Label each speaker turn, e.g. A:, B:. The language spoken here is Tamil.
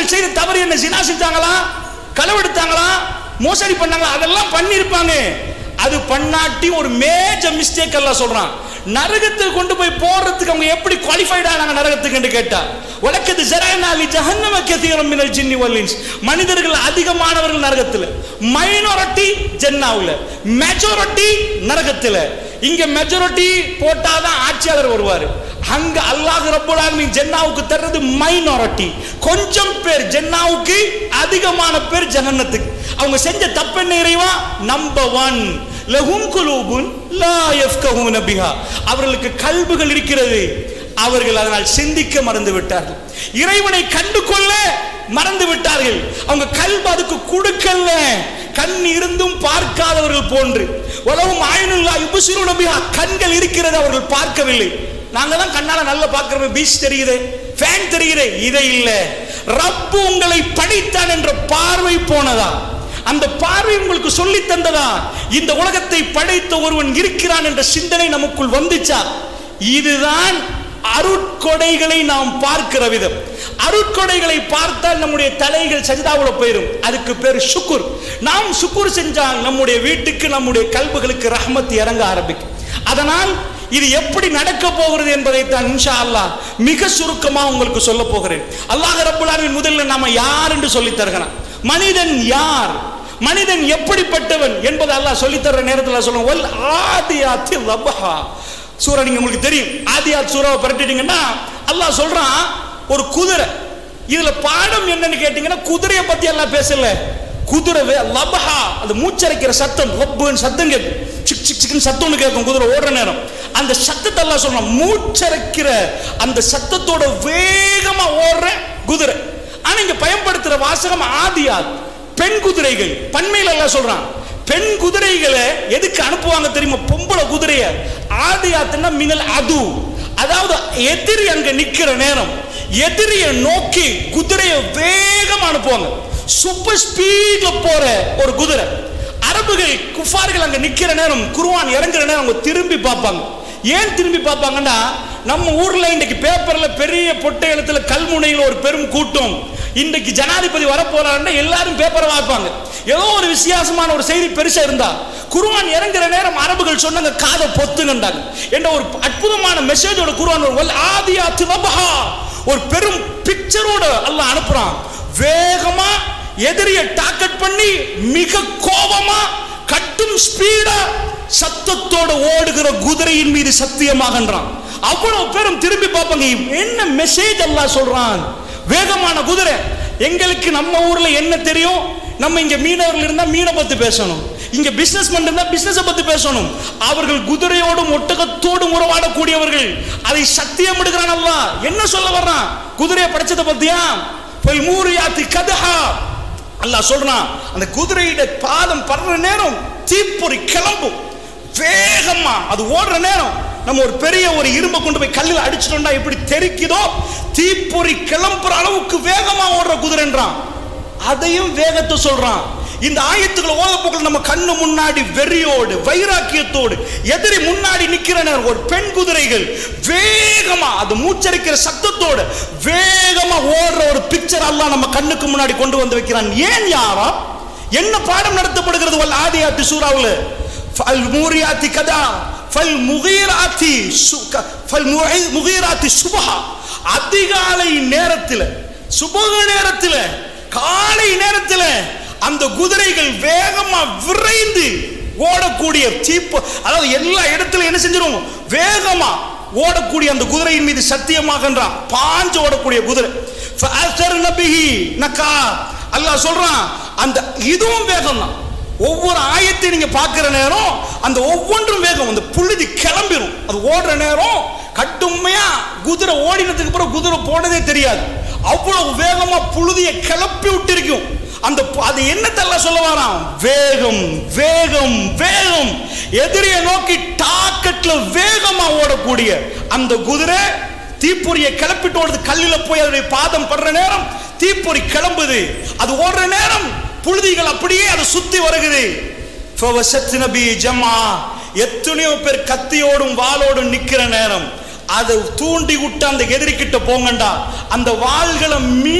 A: அவர்கள் செய்த தவறு என்ன ஜினா செஞ்சாங்களா களவெடுத்தாங்களா மோசடி பண்ணாங்களா அதெல்லாம் பண்ணியிருப்பாங்க அது பண்ணாட்டி ஒரு மேஜர் மிஸ்டேக் எல்லாம் சொல்றான் நரகத்துக்கு கொண்டு போய் போறதுக்கு அவங்க எப்படி குவாலிஃபைட் ஆனாங்க நரகத்துக்கு கேட்டா உலக்கது ஜரானாலி ஜஹன்னம கதீரம் மினல் ஜின்னி வல்லின்ஸ் மனிதர்கள் அதிகமானவர்கள் நரகத்துல மைனாரிட்டி ஜென்னாவுல மெஜாரிட்டி நரகத்துல இங்க மெஜாரிட்டி போட்டாதான் ஆட்சியாளர் வருவார் அங்க அல்லாஹ் ரப்பல் ஆலமீன் ஜென்னாவுக்கு தர்றது மைனாரிட்டி கொஞ்சம் பேர் ஜென்னாவுக்கு அதிகமான பேர் ஜஹன்னத்துக்கு அவங்க செஞ்ச தப்பு என்ன இறைவா நம்பர் ஒன் லஹும் குலூபுன் லா யஃப்கஹூன பிஹா அவர்களுக்கு கல்புகள் இருக்கிறது அவர்கள் அதனால் சிந்திக்க மறந்து விட்டார்கள் இறைவனை கண்டு கொள்ள மறந்து விட்டார்கள் அவங்க கல்பு அதுக்கு கொடுக்கல கண் இருந்தும் பார்க்காதவர்கள் போன்று உலகம் ஆயினுல்லா இபுசிரு நபியா கண்கள் இருக்கிறது அவர்கள் பார்க்கவில்லை நாங்க தான் கண்ணால நல்லா பார்க்கிறோம் பீச் தெரியுது ஃபேன் தெரியுது இதை இல்ல ரப்பு உங்களை படித்தான் என்ற பார்வை போனதா அந்த பார்வை உங்களுக்கு சொல்லி தந்ததா இந்த உலகத்தை படைத்த ஒருவன் இருக்கிறான் என்ற சிந்தனை நமக்குள் வந்துச்சா இதுதான் அருட்கொடைகளை நாம் பார்க்கிற விதம் அருட்கொடைகளை பார்த்தால் நம்முடைய தலைகள் சஜிதாவுல போயிடும் அதுக்கு பேர் சுக்குர் நாம் சுக்குர் செஞ்சால் நம்முடைய வீட்டுக்கு நம்முடைய கல்புகளுக்கு ரஹ்மத் இறங்க ஆரம்பிக்கும் அதனால் இது எப்படி நடக்க போகிறது என்பதை தான் இன்ஷா அல்லாஹ் மிக சுருக்கமா உங்களுக்கு சொல்ல போகிறேன் அல்லாஹ் ரப்புல் ஆலமீன் முதல்ல நாம யார் என்று சொல்லி தருகிறான் மனிதன் யார் மனிதன் எப்படிப்பட்டவன் என்பதை அல்லாஹ் சொல்லி தர்ற நேரத்தில் சொல்லுவோம் வல் ஆதியாத்தி லபஹா சூரா நீங்க உங்களுக்கு தெரியும் ஆதியாத் சூறாவை பரட்டிட்டீங்கன்னா அல்லாஹ் சொல்றான் ஒரு குதிரை இதுல பாடம் என்னன்னு கேட்டீங்கன்னா குதிரையை பத்தி எல்லாம் பேசல குதிரை வே- லபஹா அது மூச்சரைக்கிற சத்தம் லப்புன்னு சத்தம் கேட்கும் சிக் சிக் சிக்னு சத்தம்னு கேட்கும் குதிரை ஓடுற நேரம் அந்த சத்தத்தை எல்லாம் சொல்றான் மூச்சரைக்கிற அந்த சத்தத்தோட வேகமா ஓடுற குதிரை ஆனா இங்க பயன்படுத்துற வாசகம் ஆதியாத் பெண் குதிரைகள் பண்மையில எல்லாம் சொல்றான் பெண் குதிரைகளை எதுக்கு அனுப்புவாங்க தெரியுமா பொம்பளை குதிரைய ஆதியாத்துன்னா மினல் அது அதாவது எதிரி அங்க நிக்கிற நேரம் எதிரிய நோக்கி குதிரையை வேகமா அனுப்புவாங்க சூப்பர் ஸ்பீட்ல போற ஒரு குதிரை அரபுகள் குஃபார்கள் அங்க நிக்கிற நேரம் குருவான் இறங்குற நேரம் அவங்க திரும்பி பார்ப்பாங்க ஏன் திரும்பி பார்ப்பாங்கன்னா நம்ம ஊர்ல இன்னைக்கு பேப்பர்ல பெரிய பொட்டை எழுத்துல கல்முனையில் ஒரு பெரும் கூட்டம் இன்றைக்கு ஜனாதிபதி வரப்போறாருன்னா எல்லாரும் பேப்பரை வாய்ப்பாங்க ஏதோ ஒரு வித்தியாசமான ஒரு செய்தி பெருசா இருந்தா குருவான் இறங்குற நேரம் அரபுகள் சொன்னாங்க காதை பொத்துங்கண்டாங்க என்ற ஒரு அற்புதமான மெசேஜோட குருவான் ஒரு வல் ஆதியாத்து லபஹா ஒரு பெரும் பிக்சரோட அல்லாஹ் அனுப்புறான் வேகமா எதிரிய டார்கெட் பண்ணி மிக கோபமா கட்டும் ஸ்பீடா சத்தத்தோட ஓடுகிற குதிரையின் மீது சத்தியமாகன்றான் அவ்வளவு பேரும் திரும்பி பார்ப்பாங்க என்ன மெசேஜ் அல்லாஹ் சொல்றான் வேகமான குதிரை எங்களுக்கு நம்ம ஊர்ல என்ன தெரியும் நம்ம இங்க மீனவர்கள் இருந்தா மீனை பத்தி பேசணும் இங்க பிசினஸ் இருந்தா பிசினஸ் பத்தி பேசணும் அவர்கள் குதிரையோடும் ஒட்டகத்தோடும் உறவாடக்கூடியவர்கள் அதை சத்தியம் எடுக்கிறான் அல்லாஹ் என்ன சொல்ல வர்றான் குதிரையை படைச்சதை பத்தியா போய் மூரியாத்தி கதஹா அல்லாஹ் சொல்றான் அந்த குதிரையிட பாதம் படுற நேரம் தீப்பொறி கிளம்பும் வேகமா அது ஓடுற நேரம் நம்ம ஒரு பெரிய ஒரு இரும்பை கொண்டு போய் கல்லில் அடிச்சிட்டோம்னா எப்படி தெரிக்குதோ தீப்பொறி கிளம்புற அளவுக்கு வேகமா ஓடுற குதிரைன்றான் அதையும் வேகத்தை சொல்றான் இந்த ஆயத்துக்களை ஓதப்போக்கள் நம்ம கண்ணு முன்னாடி வெறியோடு வைராக்கியத்தோடு எதிரி முன்னாடி நிக்கிற நேரம் ஒரு பெண் குதிரைகள் வேகமா அது மூச்சரிக்கிற சத்தத்தோடு வேகமா ஓடுற ஒரு பிக்சர் எல்லாம் நம்ம கண்ணுக்கு முன்னாடி கொண்டு வந்து வைக்கிறான் ஏன் யாரா என்ன பாடம் நடத்தப்படுகிறது வல் ஆதியாத்தி சூறாவுல ஃபல் மூரியாத்தி கதா ஃபல் முகீராத்தி சுக ஃபல் முகை- முகீராத்தி சுபஹா அதிகாலை நேரத்தில் சுபக நேரத்தில் காலை நேரத்தில் அந்த குதிரைகள் வேகமா விரைந்து ஓடக்கூடிய சீப்பு அதாவது எல்லா இடத்துலயும் என்ன செஞ்சிரும் வேகமா ஓடக்கூடிய அந்த குதிரையின் மீது சத்தியமாகன்றான் பாஞ்சு ஓடக்கூடிய குதிரை ஃபஅஸர்ன பிஹி நக்கா அல்லாஹ் சொல்றான் அந்த இதுவும் வேகம் தான் ஒவ்வொரு ஆயத்தையும் நீங்க பார்க்கிற நேரம் அந்த ஒவ்வொன்றும் வேகம் அந்த புழுதி கிளம்பிரும் அது ஓடுற நேரம் கட்டுமையா குதிரை ஓடினதுக்கு அப்புறம் குதிரை போனதே தெரியாது அவ்வளவு வேகமா புழுதியை கிளப்பி விட்டிருக்கும் அந்த பு- அது என்னத்தெல்லாம் சொல்ல வரான் வேகம் வேகம் வேகம் எதிரியை நோக்கி டாக்கெட்ல வேகமா ஓடக்கூடிய அந்த குதிரை தீப்பொறியை கிளப்பிட்டு ஓடுது கல்லில போய் அதனுடைய பாதம் படுற நேரம் தீப்பொறி கிளம்புது அது ஓடுற நேரம் புழுதிகள் அப்படியே அதை சுத்தி வருகுது ஃபவசத் நபி ஜம்மா எத்தனையோ பேர் கத்தியோடும் வாளோடும் நிக்கிற நேரம் அதை தூண்டி விட்டு அந்த எதிரிக்கிட்ட போங்கண்டா அந்த வாள்களை மீ